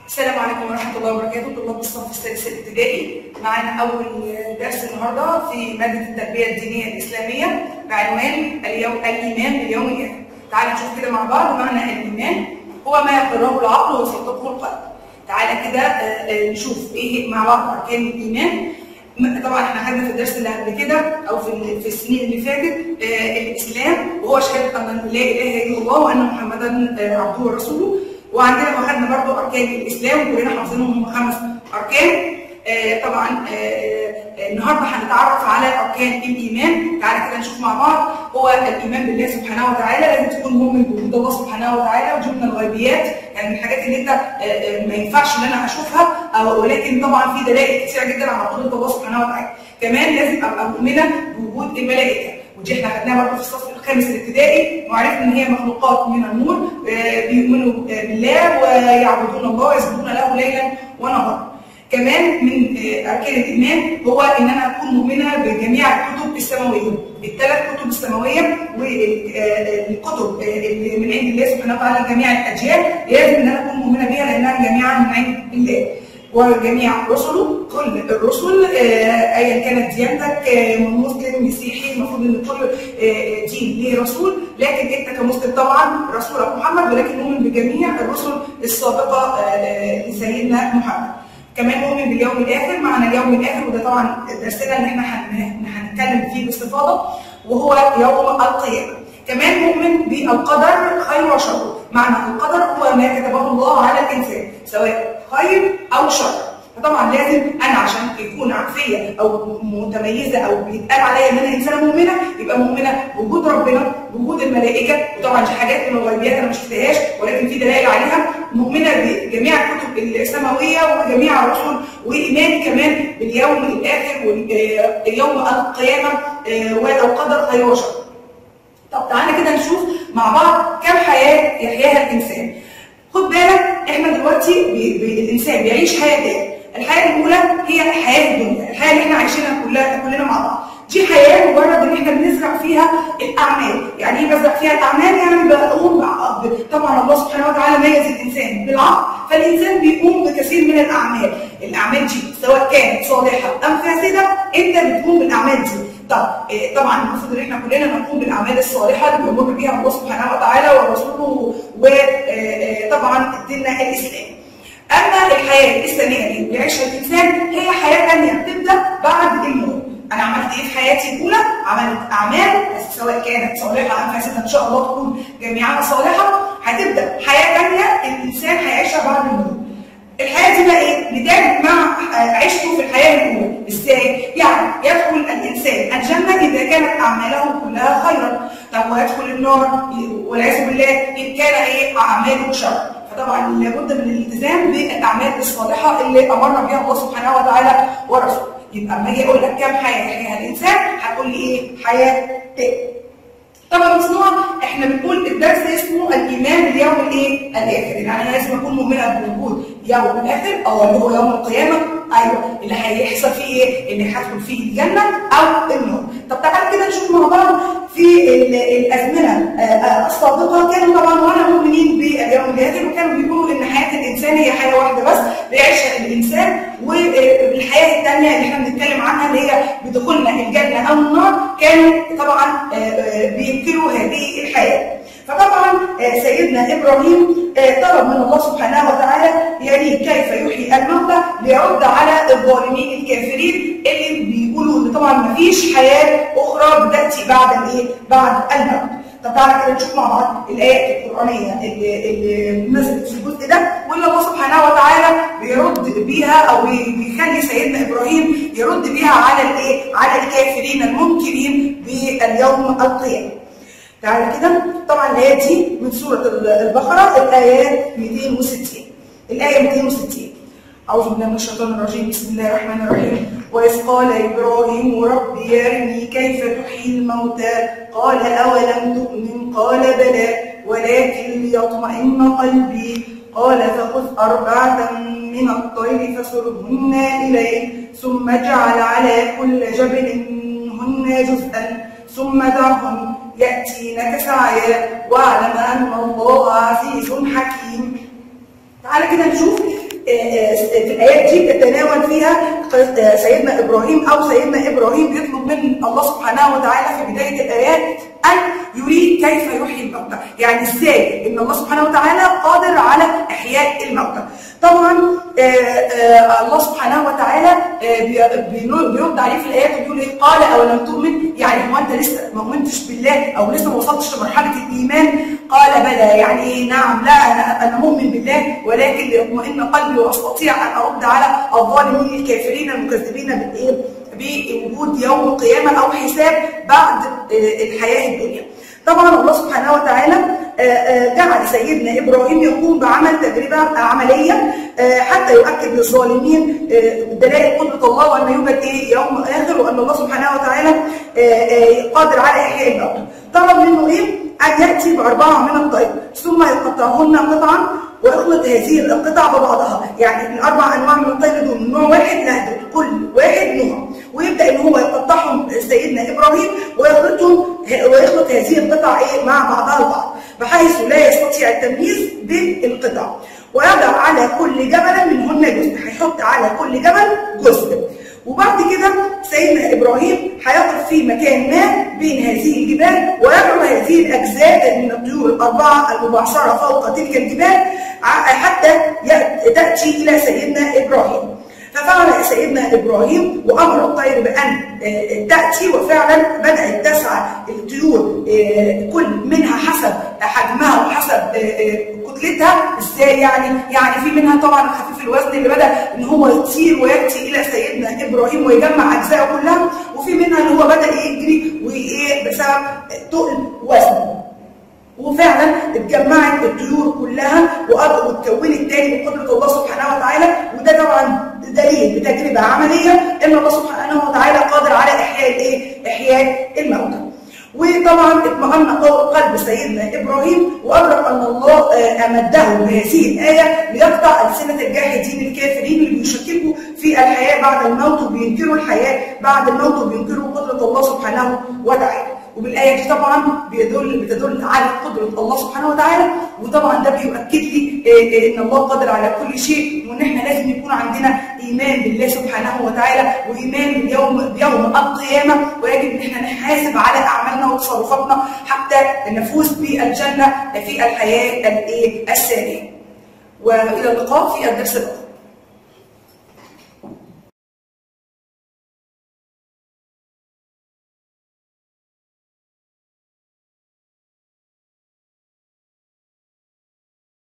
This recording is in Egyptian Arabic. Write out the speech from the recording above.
السلام عليكم ورحمة الله وبركاته طلاب الصف السادس الابتدائي معانا أول درس النهاردة في مادة التربية الدينية الإسلامية بعنوان اليوم الإيمان باليوم الآخر. تعالى نشوف كده مع بعض معنى الإيمان هو ما يقره العقل ويصدقه القلب. تعالى كده آه، آه، نشوف إيه مع بعض أركان الإيمان. م- طبعا احنا خدنا في الدرس اللي قبل كده او في ال- في السنين اللي فاتت آه، الاسلام وهو شهاده ان لا اله الا الله وان محمدا آه، عبده ورسوله وعندنا واخدنا برضو اركان الاسلام وكلنا حافظينهم هم خمس اركان آه، طبعا آه، آه، النهارده هنتعرف على اركان الايمان تعالى كده نشوف مع بعض هو الايمان بالله سبحانه وتعالى لازم تكون مؤمن بوجود الله سبحانه وتعالى ودي من الغيبيات يعني من الحاجات اللي انت آه، آه، ما ينفعش ان انا اشوفها أو ولكن طبعا في دلائل كتيره جدا على قدره الله سبحانه وتعالى كمان لازم ابقى مؤمنه بوجود الملائكه ودي احنا خدناها برضه في الصف الخامس الابتدائي وعرفنا ان هي مخلوقات من النور آه، بيؤمنوا آه، بالله ويعبدون الله ويسجدون له ليلا ونهارا. كمان من آه، اركان الايمان هو ان انا اكون مؤمنه بجميع الكتب السماويه الثلاث كتب السماويه والكتب اللي من عند الله سبحانه وتعالى جميع الاجيال لازم ان انا اكون مؤمنه بها لانها جميعا من عند الله وجميع رسله كل الرسل آه، ايا كانت ديانتك آه، مسلم مسيحي المفروض ان كل آه، دين ليه رسول لكن انت كمسلم طبعا رسولك محمد ولكن مؤمن بجميع الرسل السابقه آه، آه، لسيدنا محمد كمان مؤمن باليوم الاخر معنى اليوم الاخر وده طبعا درسنا اللي احنا هن- هنتكلم فيه باستفاضه وهو يوم القيامه كمان مؤمن بالقدر خير وشر معنى القدر هو ما كتبه الله على الانسان سواء خير او شر فطبعا لازم انا عشان يكون فيا او متميزه او بيتقال عليا ان انا انسانه مؤمنه يبقى مؤمنه بوجود ربنا بوجود الملائكه وطبعا دي حاجات من الغيبيات انا ما شفتهاش ولكن في دلائل عليها مؤمنه بجميع الكتب السماويه وجميع الرسل وايماني كمان باليوم الاخر واليوم القيامه آه، والقدر خير وشر طب تعالى كده نشوف مع بعض كم حياه يحياها الانسان خد بالك احنا دلوقتي ب- ب- الانسان بيعيش حياتين الحياه الاولى هي حياه الدنيا الحياه اللي احنا عايشينها كلها كلنا مع بعض دي حياه مجرد ان احنا بنزرع فيها الاعمال يعني ايه بزرع فيها الاعمال يعني بقوم بع- ب- طبعا الله سبحانه وتعالى ميز الانسان بالعقل فالانسان بيقوم بكثير من الاعمال الاعمال دي سواء كانت صالحه ام فاسده انت بتقوم بالاعمال دي طب إيه، طبعا المفروض ان احنا كلنا نقوم بالاعمال الصالحه اللي بيامر بها الله سبحانه وتعالى ورسوله وطبعا ديننا الاسلامي. اما الحياه الثانيه اللي بيعيشها الانسان هي حياه ثانيه بتبدا بعد الموت. انا عملت ايه في حياتي الاولى؟ عملت اعمال سواء كانت صالحه ام فاسده ان شاء الله تكون جميعها صالحه هتبدا حياه ثانيه الانسان هيعيشها بعد الموت. الحياه دي بقى ايه؟ بتعمل مع عيشته في الحياه الاولى، ازاي؟ يعني يدخل الانسان الجنه اذا كانت اعماله كلها خيرا، طب ويدخل النار والعياذ بالله ان كان ايه؟ اعماله شر، فطبعا لابد من الالتزام بالاعمال الصالحه اللي امرنا بها الله سبحانه وتعالى ورسوله، يبقى اما اجي اقول لك كم حياه يحياها الانسان هتقول لي ايه؟ حياه تاني. طبعا مصنوع احنا بنقول الدرس اسمه الايمان باليوم الايه؟ الاخر، يعني انا لازم اكون مؤمنه بوجود يوم الاخر اه اللي هو يوم القيامه ايوه اللي هيحصل فيه ايه؟ اني هدخل فيه الجنه او النار. طب تعالى كده نشوف مع بعض في ال- الازمنه آه، آه، السابقه كانوا طبعا وانا مؤمنين باليوم الاخر وكانوا بيقولوا ان حياه الانسان هي حياه واحده بس بيعيشها الانسان والحياه الثانيه اللي احنا بنتكلم عنها اللي هي بدخولنا الجنه او النار كانوا طبعا آه، آه، بينكروا هذه الحياه. فطبعا آه، سيدنا ابراهيم آه، طلب من الله سبحانه وتعالى يعني كيف يحيي الموتى ليرد على الظالمين الكافرين اللي بيقولوا ان طبعا ما فيش حياه اخرى بتاتي بعد الايه؟ بعد الموت. طب تعالى كده نشوف مع بعض الايات القرانيه اللي, اللي نزلت في الجزء ده واللي الله سبحانه وتعالى بيرد بيها او بيخلي سيدنا ابراهيم يرد بيها على الايه؟ على الكافرين المنكرين باليوم القيامه. تعالى كده طبعا الايات دي من سوره البقره الايات 260 الايه 260 أعوذ بالله من الشيطان الرجيم بسم الله الرحمن الرحيم وإذ قال إبراهيم ربي أرني كيف تحيي الموتى قال أولم تؤمن قال بلى ولكن ليطمئن قلبي قال فخذ أربعة من الطير فصرهن إليك ثم اجعل على كل جبل منهن جزءا ثم دعهم يأتينك سعيا واعلم أن الله عزيز حكيم تعالى كده نشوف في الايات دي تتناول فيها سيدنا ابراهيم او سيدنا ابراهيم بيطلب من الله سبحانه وتعالى في بدايه الايات ان يريد كيف يحيي الموتى، يعني ازاي ان الله سبحانه وتعالى قادر على احياء الموتى. طبعا آآ آآ الله سبحانه وتعالى بيرد عليه في الايات وبيقول ايه؟ قال اولم تؤمن؟ يعني هو انت لسه ما امنتش بالله او لسه ما وصلتش لمرحله الايمان؟ قال بلى يعني ايه؟ نعم لا انا انا مؤمن بالله ولكن ليطمئن قلبي واستطيع ان ارد على الظالمين الكافرين المكذبين بالايه؟ بوجود يوم القيامه او حساب بعد الحياه الدنيا. طبعا الله سبحانه وتعالى جعل سيدنا ابراهيم يقوم بعمل تجربه عمليه حتى يؤكد للظالمين دلائل قدره الله وان يوجد ايه يوم اخر وان الله سبحانه وتعالى قادر على احياء الموتى. طلب منه ايه؟ ان ياتي باربعه من الطير ثم يقطعهن قطعا ويخلط هذه القطع ببعضها، يعني الاربع انواع من الطير دول نوع واحد لا كل واحد نوع ويبدا ان هو يقطعهم سيدنا ابراهيم ويخلطهم ويخلط هذه القطع ايه مع بعضها البعض بحيث لا يستطيع التمييز بين القطع ويضع على كل جبل منهن جزء هيحط على كل جبل جزء وبعد كده سيدنا ابراهيم هيقف في مكان ما بين هذه الجبال ويدعو هذه الاجزاء من الطيور الاربعه المبعثره فوق تلك الجبال حتى تاتي الى سيدنا ابراهيم. ففعل سيدنا ابراهيم وامر الطير بان تاتي وفعلا بدات تسعى الطيور كل منها حسب حجمها وحسب كتلتها ازاي يعني؟ يعني في منها طبعا خفيف الوزن اللي بدا ان هو يطير وياتي الى سيدنا ابراهيم ويجمع اجزائه كلها وفي منها اللي هو بدا يجري وايه بسبب تقل وزنه. وفعلا اتجمعت الطيور كلها واتكونت تاني بقدره الله سبحانه وتعالى وده طبعا دليل بتجربه عمليه ان الله سبحانه وتعالى قادر على احياء الايه؟ احياء الموتى. وطبعا اطمأن قلب سيدنا ابراهيم وادرك ان الله امده بهذه الايه ليقطع السنه الجاحدين الكافرين اللي بيشككوا في الحياه بعد الموت وبينكروا الحياه بعد الموت وبينكروا قدره الله سبحانه وتعالى. وبالايه دي طبعا بيدل بتدل على قدره الله سبحانه وتعالى وطبعا ده بيؤكد لي ان الله قادر على كل شيء وان احنا لازم يكون عندنا ايمان بالله سبحانه وتعالى وايمان بيوم بيوم القيامه ويجب ان احنا نحاسب على اعمالنا وتصرفاتنا حتى نفوز بالجنه في الحياه الايه الثانيه والى اللقاء في الدرس الاخر